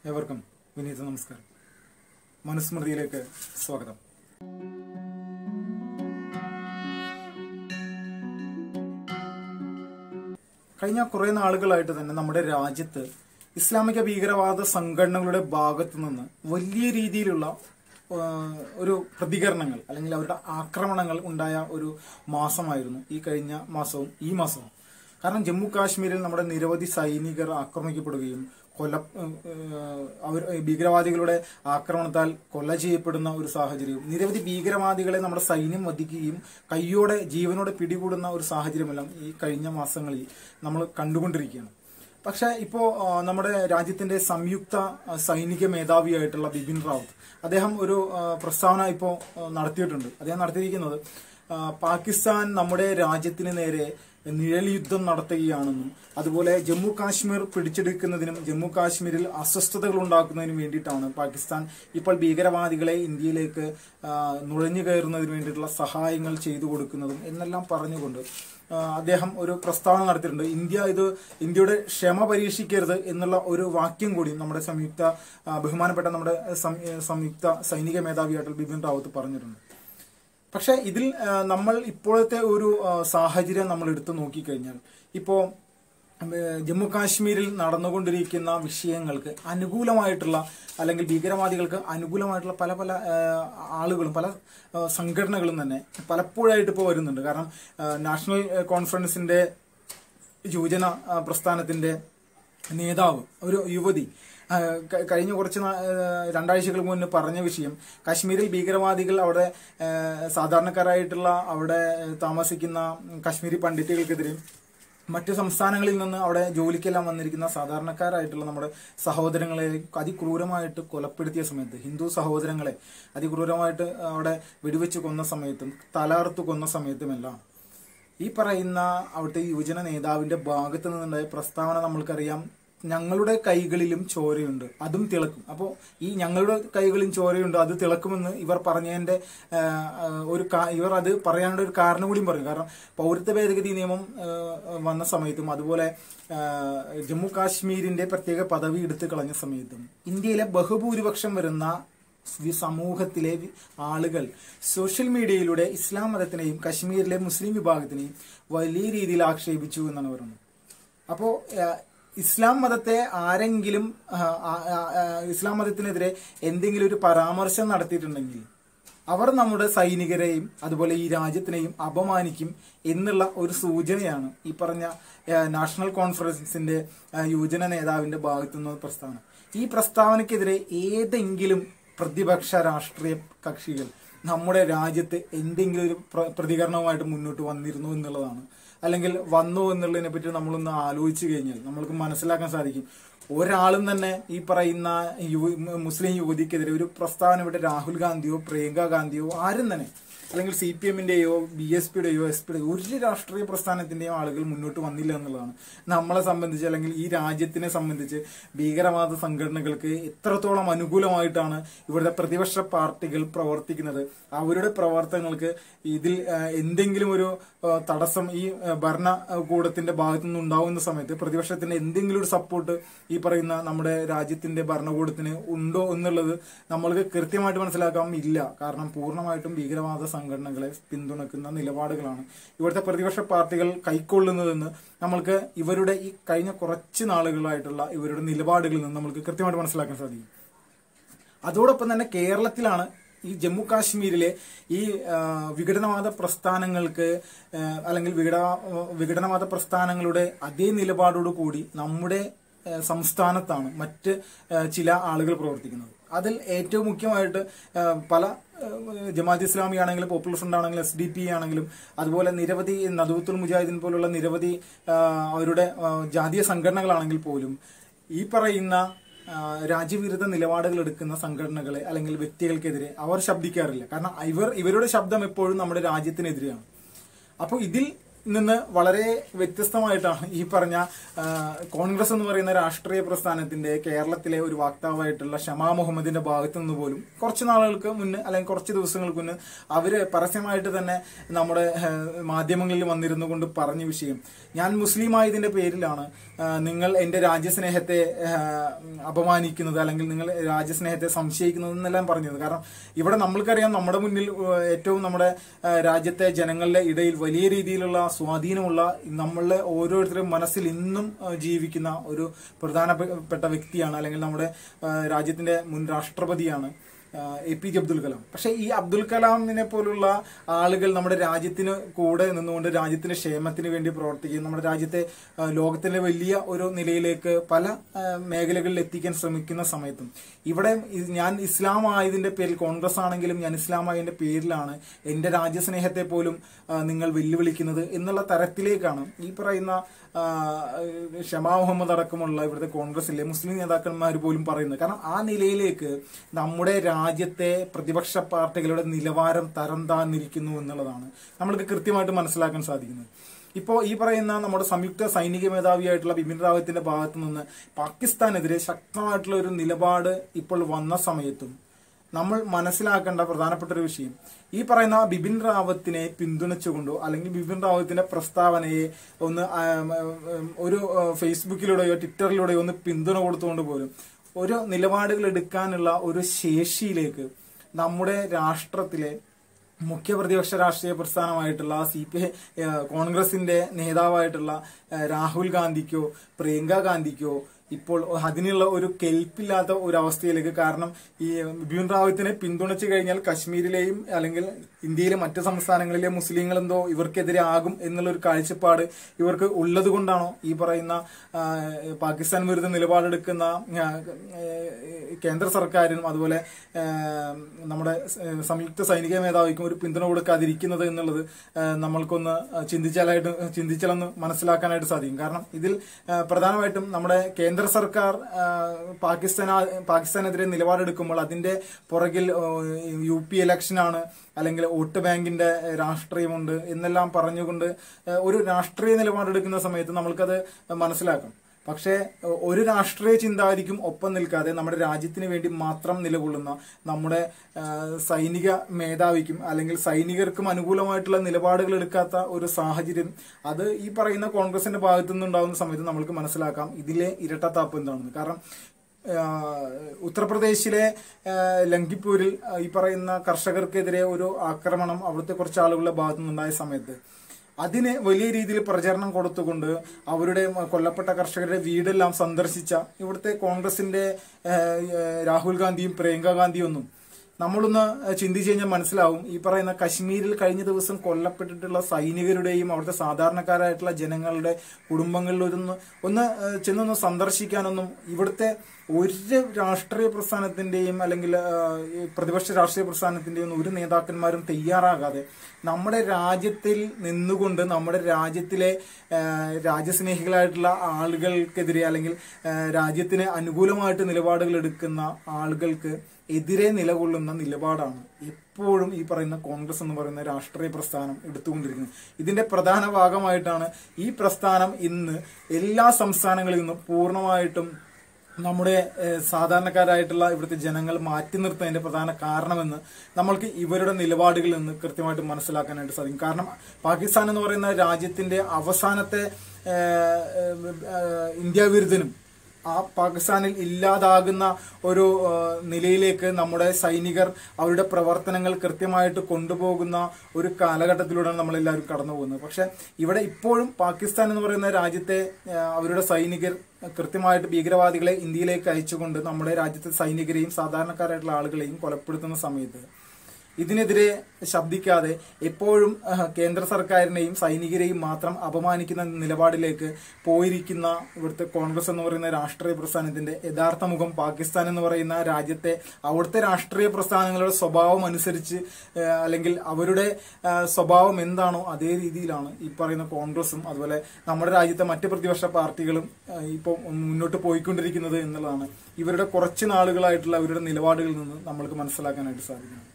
ഏവർക്കും വിനീത നമസ്കാരം മനുസ്മൃതിയിലേക്ക് സ്വാഗതം കഴിഞ്ഞ കുറെ നാളുകളായിട്ട് തന്നെ നമ്മുടെ രാജ്യത്ത് ഇസ്ലാമിക ഭീകരവാദ സംഘടനകളുടെ ഭാഗത്തു നിന്ന് വലിയ രീതിയിലുള്ള ആ, ഒരു പ്രതികരണങ്ങൾ അല്ലെങ്കിൽ അവരുടെ ആക്രമണങ്ങൾ ഉണ്ടായ ഒരു മാസമായിരുന്നു ഈ കഴിഞ്ഞ മാസവും ഈ മാസവും കാരണം ജമ്മു കാശ്മീരിൽ നമ്മുടെ നിരവധി സൈനികർ ആക്രമിക്കപ്പെടുകയും കൊല ഏഹ്, അവർ ഭീകരവാദികളുടെ ആക്രമണത്താൽ കൊല ചെയ്യപ്പെടുന്ന ഒരു സാഹചര്യവും നിരവധി ഭീകരവാദികളെ നമ്മുടെ സൈന്യം വധിക്കുകയും കയ്യോടെ ജീവനോടെ പിടികൂടുന്ന ഒരു സാഹചര്യമെല്ലാം ഈ കഴിഞ്ഞ മാസങ്ങളിൽ നമ്മൾ കണ്ടുകൊണ്ടിരിക്കുകയാണ് പക്ഷെ ഇപ്പോ ആ, നമ്മുടെ രാജ്യത്തിന്റെ സംയുക്ത ആ, സൈനിക മേധാവിയായിട്ടുള്ള ബിപിൻ റാവത്ത് അദ്ദേഹം ഒരു ആ, പ്രസ്താവന ഇപ്പോ ആ, നടത്തിയിട്ടുണ്ട് അദ്ദേഹം നടത്തിയിരിക്കുന്നത് ആ, പാകിസ്ഥാൻ നമ്മുടെ രാജ്യത്തിന് നേരെ നിഴൽ യുദ്ധം നടത്തുകയാണെന്നും അതുപോലെ ജമ്മു കാശ്മീർ പിടിച്ചെടുക്കുന്നതിനും ജമ്മു കാശ്മീരിൽ അസ്വസ്ഥതകൾ ഉണ്ടാക്കുന്നതിനും വേണ്ടിയിട്ടാണ് പാകിസ്ഥാൻ ഇപ്പോൾ ഭീകരവാദികളെ ഇന്ത്യയിലേക്ക് ആ, നുഴഞ്ഞു കയറുന്നതിന് വേണ്ടിയിട്ടുള്ള സഹായങ്ങൾ ചെയ്തു കൊടുക്കുന്നതും എന്നെല്ലാം പറഞ്ഞുകൊണ്ട് ആ, അദ്ദേഹം ഒരു പ്രസ്താവന നടത്തിയിട്ടുണ്ട് ഇന്ത്യ ഇത് ഇന്ത്യയുടെ ക്ഷമ പരീക്ഷിക്കരുത് എന്നുള്ള ഒരു വാക്യം കൂടി നമ്മുടെ സംയുക്ത ആ, ബഹുമാനപ്പെട്ട നമ്മുടെ സം- സംയുക്ത സൈനിക മേധാവിയായിട്ടുള്ള ബിപിൻ റാവത്ത് പറഞ്ഞിട്ടുണ്ട് പക്ഷെ ഇതിൽ ആ, നമ്മൾ ഇപ്പോഴത്തെ ഒരു ആ, സാഹചര്യം നമ്മൾ എടുത്തു നോക്കിക്കഴിഞ്ഞാൽ ഇപ്പോ ഉം, ജമ്മു കാശ്മീരിൽ നടന്നുകൊണ്ടിരിക്കുന്ന വിഷയങ്ങൾക്ക് അനുകൂലമായിട്ടുള്ള അല്ലെങ്കിൽ ഭീകരവാദികൾക്ക് അനുകൂലമായിട്ടുള്ള പല പല ആ, ആളുകളും പല ആ, സംഘടനകളും തന്നെ പലപ്പോഴായിട്ട് ഇപ്പോൾ വരുന്നുണ്ട് കാരണം ആ, നാഷണൽ കോൺഫറൻസിന്റെ യുവജന ആ, പ്രസ്ഥാനത്തിന്റെ നേതാവ് ഒരു യുവതി ആ, ക- കഴിഞ്ഞ കുറച്ച് നാ- ആ, രണ്ടാഴ്ചകൾ മുന്നേ പറഞ്ഞ വിഷയം കാശ്മീരിൽ ഭീകരവാദികൾ അവിടെ ആ, സാധാരണക്കാരായിട്ടുള്ള അവിടെ താമസിക്കുന്ന കാശ്മീരി പണ്ഡിറ്റുകൾക്കെതിരെ മറ്റു സംസ്ഥാനങ്ങളിൽ നിന്ന് അവിടെ ജോലിക്കെല്ലാം വന്നിരിക്കുന്ന സാധാരണക്കാരായിട്ടുള്ള നമ്മുടെ സഹോദരങ്ങളെ അതിക്രൂരമായിട്ട് കൊലപ്പെടുത്തിയ സമയത്ത് ഹിന്ദു സഹോദരങ്ങളെ അതിക്രൂരമായിട്ട് അവിടെ വെടിവെച്ച് കൊന്ന സമയത്തും തലാർത്ത് കൊന്ന സമയത്തുമെല്ലാം ഈ പറയുന്ന അവിടുത്തെ യുവജന നേതാവിന്റെ ഭാഗത്ത് നിന്നുണ്ടായ പ്രസ്താവന നമ്മൾക്കറിയാം ഞങ്ങളുടെ കൈകളിലും ചോരയുണ്ട് അതും തിളക്കും അപ്പോൾ ഈ ഞങ്ങളുടെ കൈകളിലും ചോരയുണ്ട് അത് തിളക്കുമെന്ന് ഇവർ പറഞ്ഞതിന്റെ ആ, ആ, ഒരു കാ- ഇവർ അത് പറയാനുള്ള ഒരു കാരണം കൂടിയും പറഞ്ഞു കാരണം പൗരത്വ ഭേദഗതി നിയമം ആ, വന്ന സമയത്തും അതുപോലെ ആ, ജമ്മു കാശ്മീരിന്റെ പ്രത്യേക പദവി എടുത്തു കളഞ്ഞ സമയത്തും ഇന്ത്യയിലെ ബഹുഭൂരിപക്ഷം വരുന്ന വി- സമൂഹത്തിലെ വി- ആളുകൾ സോഷ്യൽ മീഡിയയിലൂടെ ഇസ്ലാം മതത്തിനെയും കശ്മീരിലെ മുസ്ലിം വിഭാഗത്തിനെയും വലിയ രീതിയിൽ ആക്ഷേപിച്ചു എന്നാണ് പറയുന്നത് അപ്പോ ആ, ഇസ്ലാം മതത്തെ ആരെങ്കിലും ആ, ആ, ആ, ആ, ഇസ്ലാം മതത്തിനെതിരെ എന്തെങ്കിലും ഒരു പരാമർശം നടത്തിയിട്ടുണ്ടെങ്കിൽ അവർ നമ്മുടെ സൈനികരെയും അതുപോലെ ഈ രാജ്യത്തിനെയും അപമാനിക്കും എന്നുള്ള ഒരു സൂചനയാണ് ഈ പറഞ്ഞ ആ, നാഷണൽ കോൺഫറൻസിന്റെ ആ, യുവജന നേതാവിന്റെ ഭാഗത്തു നിന്ന് പ്രസ്താവന ഈ പ്രസ്താവനയ്ക്കെതിരെ ഏതെങ്കിലും പ്രതിപക്ഷ രാഷ്ട്രീയ കക്ഷികൾ നമ്മുടെ രാജ്യത്ത് എന്തെങ്കിലും ഒരു പ്ര- പ്രതികരണവുമായിട്ട് മുന്നോട്ട് വന്നിരുന്നു എന്നുള്ളതാണ് അല്ലെങ്കിൽ വന്നു എന്നുള്ളതിനെ പറ്റി നമ്മളൊന്ന് ആലോചിച്ചു കഴിഞ്ഞാൽ നമ്മൾക്ക് മനസ്സിലാക്കാൻ സാധിക്കും ഒരാളും തന്നെ ഈ പറയുന്ന യുവ മുസ്ലിം യുവതിക്കെതിരെ ഒരു പ്രസ്താവന ഇവിടെ രാഹുൽ ഗാന്ധിയോ പ്രിയങ്ക ഗാന്ധിയോ ആരും തന്നെ അല്ലെങ്കിൽ സി പി എമ്മിന്റെയോ ബി എസ് പിയുടെയോ എസ് പിയുടെയോ ഒരു രാഷ്ട്രീയ പ്രസ്ഥാനത്തിന്റെയോ ആളുകൾ മുന്നോട്ട് വന്നില്ല എന്നുള്ളതാണ് നമ്മളെ സംബന്ധിച്ച് അല്ലെങ്കിൽ ഈ രാജ്യത്തിനെ സംബന്ധിച്ച് ഭീകരവാദ സംഘടനകൾക്ക് എത്രത്തോളം അനുകൂലമായിട്ടാണ് ഇവിടുത്തെ പ്രതിപക്ഷ പാർട്ടികൾ പ്രവർത്തിക്കുന്നത് അവരുടെ പ്രവർത്തനങ്ങൾക്ക് ഇതിൽ ആ, എന്തെങ്കിലും ഒരു ആ, തടസ്സം ഈ ആ, ഭരണകൂടത്തിന്റെ ഭാഗത്തു നിന്ന് ഉണ്ടാവുന്ന സമയത്ത് പ്രതിപക്ഷത്തിന്റെ എന്തെങ്കിലും ഒരു സപ്പോർട്ട് ഈ പറയുന്ന നമ്മുടെ രാജ്യത്തിന്റെ ഭരണകൂടത്തിന് ഉണ്ടോ എന്നുള്ളത് നമ്മൾക്ക് കൃത്യമായിട്ട് മനസ്സിലാക്കാൻ ഇല്ല കാരണം പൂർണ്ണമായിട്ടും ഭീകരവാദ സംഘടനകളെ പിന്തുണക്കുന്ന നിലപാടുകളാണ് ഇവിടുത്തെ പ്രതിപക്ഷ പാർട്ടികൾ കൈക്കൊള്ളുന്നതെന്ന് നമ്മൾക്ക് ഇവരുടെ ഈ കഴിഞ്ഞ കുറച്ച് നാളുകളായിട്ടുള്ള ഇവരുടെ നിലപാടുകളിൽ നിന്ന് നമുക്ക് കൃത്യമായിട്ട് മനസ്സിലാക്കാൻ സാധിക്കും അതോടൊപ്പം തന്നെ കേരളത്തിലാണ് ഈ ജമ്മു കാശ്മീരിലെ ഈ ആ, വിഘടനവാദ പ്രസ്ഥാനങ്ങൾക്ക് ആ, അല്ലെങ്കിൽ വിഘട വിഘടനവാദ പ്രസ്ഥാനങ്ങളുടെ അതേ നിലപാടോടു കൂടി നമ്മുടെ ആ, സംസ്ഥാനത്താണ് മറ്റ് ആ, ചില ആളുകൾ പ്രവർത്തിക്കുന്നത് അതിൽ ഏറ്റവും മുഖ്യമായിട്ട് ആ, പല ആ, ജമാഅത്ത് ഇസ്ലാമി ആണെങ്കിലും പോപ്പുലർ ഫ്രണ്ട് ആണെങ്കിലും എസ് ഡി പി ആണെങ്കിലും അതുപോലെ നിരവധി നദുവത്തുൽ മുജാഹിദീൻ പോലുള്ള നിരവധി ആ, അവരുടെ ആ, ജാതീയ സംഘടനകളാണെങ്കിൽ പോലും ഈ പറയുന്ന ആ, രാജ്യവിരുദ്ധ നിലപാടുകൾ എടുക്കുന്ന സംഘടനകളെ അല്ലെങ്കിൽ വ്യക്തികൾക്കെതിരെ അവർ ശബ്ദിക്കാറില്ല കാരണം ഇവർ ഇവരുടെ ശബ്ദം എപ്പോഴും നമ്മുടെ രാജ്യത്തിനെതിരെയാണ് അപ്പോൾ ഇതിൽ നിന്ന് വളരെ വ്യത്യസ്തമായിട്ടാണ് ഈ പറഞ്ഞ ആ, കോൺഗ്രസ് എന്ന് പറയുന്ന രാഷ്ട്രീയ പ്രസ്ഥാനത്തിന്റെ കേരളത്തിലെ ഒരു വക്താവായിട്ടുള്ള ഷമാ മുഹമ്മദിന്റെ ഭാഗത്തു നിന്ന് പോലും കുറച്ച് നാളുകൾക്ക് മുന്നേ അല്ലെങ്കിൽ കുറച്ച് ദിവസങ്ങൾക്ക് മുന്നേ അവര് പരസ്യമായിട്ട് തന്നെ നമ്മുടെ ആ, മാധ്യമങ്ങളിൽ വന്നിരുന്നു കൊണ്ട് പറഞ്ഞ വിഷയം ഞാൻ മുസ്ലിം ആയതിന്റെ പേരിലാണ് ആ, നിങ്ങൾ എന്റെ രാജ്യസ്നേഹത്തെ ആ, അപമാനിക്കുന്നത് അല്ലെങ്കിൽ നിങ്ങൾ രാജ്യസ്നേഹത്തെ സംശയിക്കുന്നത് എന്നെല്ലാം പറഞ്ഞത് കാരണം ഇവിടെ നമ്മൾക്കറിയാം നമ്മുടെ മുന്നിൽ ആ, ഏറ്റവും നമ്മുടെ ആ, രാജ്യത്തെ ജനങ്ങളുടെ ഇടയിൽ വലിയ രീതിയിലുള്ള സ്വാധീനമുള്ള നമ്മളുടെ ഓരോരുത്തരും മനസ്സിൽ ഇന്നും ആ, ജീവിക്കുന്ന ഒരു പ്രധാനപ്പെട്ട വ്യക്തിയാണ് അല്ലെങ്കിൽ നമ്മുടെ ആ, രാജ്യത്തിന്റെ മുൻ രാഷ്ട്രപതിയാണ് A P J Abdul Kalam പക്ഷെ ഈ അബ്ദുൽ കലാമിനെ പോലുള്ള ആളുകൾ നമ്മുടെ രാജ്യത്തിന് കൂടെ നിന്നുകൊണ്ട് രാജ്യത്തിന്റെ ക്ഷേമത്തിന് വേണ്ടി പ്രവർത്തിക്കുകയും നമ്മുടെ രാജ്യത്തെ ആ, ലോകത്തിലെ വലിയ ഒരു നിലയിലേക്ക് പല ആ, മേഖലകളിൽ എത്തിക്കാൻ ശ്രമിക്കുന്ന സമയത്തും ഇവിടെ ഇ- ഞാൻ ഇസ്ലാം ആയതിന്റെ പേരിൽ കോൺഗ്രസ് ആണെങ്കിലും ഞാൻ ഇസ്ലാം ആയതിന്റെ പേരിലാണ് എന്റെ രാജ്യസ്നേഹത്തെ പോലും ആ, നിങ്ങൾ വെല്ലുവിളിക്കുന്നത് എന്നുള്ള തരത്തിലേക്കാണ് ഈ പറയുന്ന ആ, ഷമാ മുഹമ്മദ് അടക്കമുള്ള ഇവിടുത്തെ കോൺഗ്രസിലെ മുസ്ലിം നേതാക്കന്മാർ പോലും പറയുന്നത് കാരണം ആ നിലയിലേക്ക് നമ്മുടെ രാജ്യത്തെ പ്രതിപക്ഷ പാർട്ടികളുടെ നിലവാരം തരം താന്നിരിക്കുന്നു എന്നുള്ളതാണ് നമ്മൾക്ക് കൃത്യമായിട്ട് മനസ്സിലാക്കാൻ സാധിക്കുന്നത് ഇപ്പോൾ ഈ പറയുന്ന നമ്മുടെ സംയുക്ത സൈനിക മേധാവിയായിട്ടുള്ള ബിപിൻ റാവത്തിന്റെ ഭാഗത്തു നിന്ന് പാകിസ്ഥാനെതിരെ ശക്തമായിട്ടുള്ള ഒരു നിലപാട് ഇപ്പോൾ വന്ന സമയത്തും നമ്മൾ മനസ്സിലാക്കേണ്ട പ്രധാനപ്പെട്ട ഒരു വിഷയം ഈ പറയുന്ന ബിപിൻ റാവത്തിനെ പിന്തുണച്ചുകൊണ്ടോ അല്ലെങ്കിൽ ബിപിൻ റാവത്തിന്റെ പ്രസ്താവനയെ ഒന്ന് ആം, ഉം, ഒരു ആ, ഫേസ്ബുക്കിലൂടെയോ ട്വിറ്ററിലൂടെയോ ഒന്ന് പിന്തുണ കൊടുത്തുകൊണ്ട് പോലും ഒരു നിലപാടുകൾ എടുക്കാനുള്ള ഒരു ശേഷിയിലേക്ക് നമ്മുടെ രാഷ്ട്രത്തിലെ മുഖ്യ പ്രതിപക്ഷ രാഷ്ട്രീയ പ്രസ്ഥാനമായിട്ടുള്ള സി പി ഐ കോൺഗ്രസിന്റെ നേതാവായിട്ടുള്ള ഏഹ്, രാഹുൽ ഗാന്ധിക്കോ പ്രിയങ്ക ഗാന്ധിക്കോ ഇപ്പോൾ അതിനുള്ള ഒരു കെൽപ്പില്ലാത്ത ഒരു അവസ്ഥയിലേക്ക് കാരണം ഈ ബിപിൻ റാവത്തിനെ പിന്തുണച്ചു കഴിഞ്ഞാൽ കശ്മീരിലെയും അല്ലെങ്കിൽ ഇന്ത്യയിലെ മറ്റ് സംസ്ഥാനങ്ങളിലെ മുസ്ലിങ്ങൾ എന്തോ ഇവർക്കെതിരെ ആകും എന്നുള്ള ഒരു കാഴ്ചപ്പാട് ഇവർക്ക് ഉള്ളത് കൊണ്ടാണോ ഈ പറയുന്ന ആ, പാകിസ്ഥാൻ വിരുദ്ധ നിലപാടെടുക്കുന്ന ആ, ഏഹ്, കേന്ദ്ര സർക്കാരിനും അതുപോലെ ഏഹ്, നമ്മുടെ ഏഹ്, സംയുക്ത സൈനിക മേധാവിക്കും ഒരു പിന്തുണ കൊടുക്കാതിരിക്കുന്നത് എന്നുള്ളത് ഏഹ്, നമ്മൾക്കൊന്ന് ചിന്തിച്ചാലായിട്ട് ചിന്തിച്ചാലൊന്ന് മനസ്സിലാക്കാനായിട്ട് സാധിക്കും കാരണം ഇതിൽ ഏഹ്, പ്രധാനമായിട്ടും നമ്മുടെ കേന്ദ്ര സർക്കാർ ഏഹ്, പാകിസ്ഥാന പാകിസ്ഥാനെതിരെ നിലപാടെടുക്കുമ്പോൾ അതിന്റെ പുറകിൽ ഏഹ്, യു പി ഇലക്ഷനാണ് അല്ലെങ്കിൽ വോട്ട് ബാങ്കിന്റെ രാഷ്ട്രീയമുണ്ട് എന്നെല്ലാം പറഞ്ഞുകൊണ്ട് ഏഹ്, ഒരു രാഷ്ട്രീയ നിലപാടെടുക്കുന്ന സമയത്ത് നമ്മൾക്കത് മനസ്സിലാക്കാം പക്ഷേ ഏഹ്, ഒരു രാഷ്ട്രീയ ചിന്താഗതിക്കും ഒപ്പം നിൽക്കാതെ നമ്മുടെ രാജ്യത്തിന് വേണ്ടി മാത്രം നിലകൊള്ളുന്ന നമ്മുടെ ഏഹ്, സൈനിക മേധാവിക്കും അല്ലെങ്കിൽ സൈനികർക്കും അനുകൂലമായിട്ടുള്ള നിലപാടുകൾ എടുക്കാത്ത ഒരു സാഹചര്യം അത് ഈ പറയുന്ന കോൺഗ്രസിന്റെ ഭാഗത്തു നിന്നുണ്ടാകുന്ന സമയത്ത് നമ്മൾക്ക് മനസ്സിലാക്കാം ഇതിലെ ഇരട്ടത്താപ്പ് എന്താണെന്ന് കാരണം ആഹ് ഉത്തർപ്രദേശിലെ ആഹ് ലങ്കിപ്പൂരിൽ ആഹ് ഈ പറയുന്ന കർഷകർക്കെതിരെ ഒരു ആക്രമണം അവിടുത്തെ കുറച്ച് ആളുകളുടെ ഭാഗത്തു നിന്നുണ്ടായ സമയത്ത് അതിന് വലിയ രീതിയിൽ പ്രചരണം കൊടുത്തുകൊണ്ട് അവരുടെ കൊല്ലപ്പെട്ട കർഷകരുടെ വീടെല്ലാം സന്ദർശിച്ച ഇവിടുത്തെ കോൺഗ്രസിന്റെ ആഹ് ആഹ് രാഹുൽ ഗാന്ധിയും പ്രിയങ്ക ഗാന്ധിയും ഒന്നും നമ്മളൊന്ന് ചിന്തിച്ചു കഴിഞ്ഞാൽ മനസ്സിലാവും ഈ പറയുന്ന കശ്മീരിൽ കഴിഞ്ഞ ദിവസം കൊല്ലപ്പെട്ടിട്ടുള്ള സൈനികരുടെയും അവിടുത്തെ സാധാരണക്കാരായിട്ടുള്ള ജനങ്ങളുടെ കുടുംബങ്ങളിലൊന്ന് ഒന്ന് ഏഹ്, ചെന്നൊന്ന് സന്ദർശിക്കാനൊന്നും ഇവിടുത്തെ ഒരു രാഷ്ട്രീയ പ്രസ്ഥാനത്തിന്റെയും അല്ലെങ്കിൽ ഏഹ്, ഈ പ്രതിപക്ഷ രാഷ്ട്രീയ പ്രസ്ഥാനത്തിന്റെയും ഒന്നും ഒരു നേതാക്കന്മാരും തയ്യാറാകാതെ നമ്മുടെ രാജ്യത്തിൽ നിന്നുകൊണ്ട് നമ്മുടെ രാജ്യത്തിലെ ഏഹ്, രാജ്യസ്നേഹികളായിട്ടുള്ള ആളുകൾക്കെതിരെ അല്ലെങ്കിൽ ഏഹ്, രാജ്യത്തിന് അനുകൂലമായിട്ട് നിലപാടുകൾ എടുക്കുന്ന ആളുകൾക്ക് എതിരെ നിലകൊള്ളുന്ന നിലപാടാണ് എപ്പോഴും ഈ പറയുന്ന കോൺഗ്രസ് എന്ന് പറയുന്ന രാഷ്ട്രീയ പ്രസ്ഥാനം എടുത്തുകൊണ്ടിരിക്കുന്നത് ഇതിന്റെ പ്രധാന ഭാഗമായിട്ടാണ് ഈ പ്രസ്ഥാനം ഇന്ന് എല്ലാ സംസ്ഥാനങ്ങളിൽ നിന്നും പൂർണ്ണമായിട്ടും നമ്മുടെ ഏഹ്, സാധാരണക്കാരായിട്ടുള്ള ഇവിടുത്തെ ജനങ്ങൾ മാറ്റി നിർത്തുന്നതിന്റെ പ്രധാന കാരണമെന്ന് നമ്മൾക്ക് ഇവരുടെ നിലപാടുകളിൽ നിന്ന് കൃത്യമായിട്ട് മനസ്സിലാക്കാനായിട്ട് സാധിക്കും കാരണം പാകിസ്ഥാൻ എന്ന് പറയുന്ന രാജ്യത്തിന്റെ അവസാനത്തെ ഏഹ്, ഏഹ്, ഏഹ്, ഇന്ത്യ വിരുദ്ധനും ആ പാകിസ്ഥാനിൽ ഇല്ലാതാകുന്ന ഒരു ആ, നിലയിലേക്ക് നമ്മുടെ സൈനികർ അവരുടെ പ്രവർത്തനങ്ങൾ കൃത്യമായിട്ട് കൊണ്ടുപോകുന്ന ഒരു കാലഘട്ടത്തിലൂടെയാണ് നമ്മളെല്ലാവരും കടന്നു പോകുന്നത് പക്ഷെ ഇവിടെ ഇപ്പോഴും പാകിസ്ഥാൻ എന്ന് പറയുന്ന രാജ്യത്തെ ആ, അവരുടെ സൈനികർ കൃത്യമായിട്ട് ഭീകരവാദികളെ ഇന്ത്യയിലേക്ക് അയച്ചുകൊണ്ട് നമ്മുടെ രാജ്യത്തെ സൈനികരെയും സാധാരണക്കാരായിട്ടുള്ള ആളുകളെയും കൊലപ്പെടുത്തുന്ന സമയത്ത് ഇതിനെതിരെ ശബ്ദിക്കാതെ എപ്പോഴും അഹ്, കേന്ദ്ര സർക്കാരിനെയും സൈനികരെയും മാത്രം അപമാനിക്കുന്ന നിലപാടിലേക്ക് പോയിരിക്കുന്ന ഇവിടുത്തെ കോൺഗ്രസ് എന്ന് പറയുന്ന രാഷ്ട്രീയ പ്രസ്ഥാനത്തിന്റെ യഥാർത്ഥ മുഖം പാകിസ്ഥാൻ എന്ന് പറയുന്ന രാജ്യത്തെ അവിടുത്തെ രാഷ്ട്രീയ പ്രസ്ഥാനങ്ങളുടെ സ്വഭാവം അനുസരിച്ച് ഏഹ്, അല്ലെങ്കിൽ അവരുടെ ഏഹ്, സ്വഭാവം എന്താണോ അതേ രീതിയിലാണ് ഈ പറയുന്ന കോൺഗ്രസും അതുപോലെ നമ്മുടെ രാജ്യത്തെ മറ്റ് പ്രതിപക്ഷ പാർട്ടികളും ഏഹ്, ഇപ്പോൾ മുന്നോട്ട് പോയിക്കൊണ്ടിരിക്കുന്നത് എന്നുള്ളതാണ് ഇവരുടെ കുറച്ച് നാളുകളായിട്ടുള്ള അവരുടെ നിലപാടുകളിൽ നിന്ന് നമ്മൾക്ക് മനസ്സിലാക്കാനായിട്ട് സാധിക്കുന്നത്